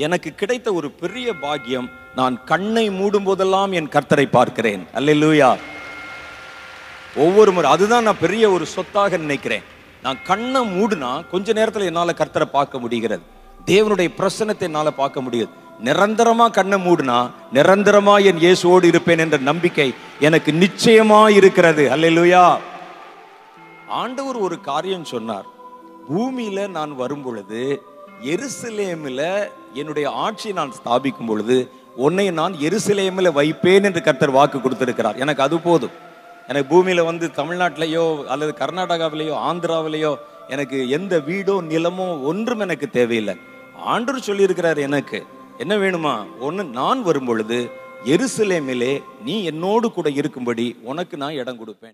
எனக்கு கிடைத்த ஒரு பெரிய பாக்கியம் நான் கண்ணை மூடும் போதெல்லாம் என் கர்த்தரை பார்க்கிறேன் அல்லேலூயா ஒவ்வொரு முறை அதுதான் நான் பெரிய ஒரு சொத்தாக நினைக்கிறேன் நான் கண்ணை மூடுனா கொஞ்ச நேரத்துல என்னால கர்த்தரை பார்க்க முடிகிறது தேவனுடைய பிரசன்னத்தை என்னால பார்க்க முடியுது நிரந்தரமா கண்ணை மூடுனா நிரந்தரமா என் இயேசுவோடு இருப்பேன் என்ற நம்பிக்கை எனக்கு நிச்சயமா இருக்கிறது அல்லேலூயா ஆண்டவர் ஒரு காரியம் சொன்னார் பூமியில நான் வரும் பொழுது எருசலேமில் என்னுடைய ஆட்சியை நான் ஸ்தாபிக்கும் பொழுது உன்னை நான் எருசலேமில் வைப்பேன் என்று கர்த்தர் வாக்கு கொடுத்திருக்கிறார் எனக்கு அது போதும் எனக்கு பூமியில வந்து தமிழ்நாட்டிலேயோ அல்லது கர்நாடகாவிலேயோ ஆந்திராவிலேயோ எனக்கு எந்த வீடோ நிலமோ ஒன்றும் எனக்கு தேவையில்லை ஆண்டவர் சொல்லியிருக்கிறார் எனக்கு என்ன வேணுமா ஒன்று நான் வரும் பொழுது எருசலேமிலே நீ என்னோடு கூட இருக்கும்படி உனக்கு நான் இடம் கொடுப்பேன்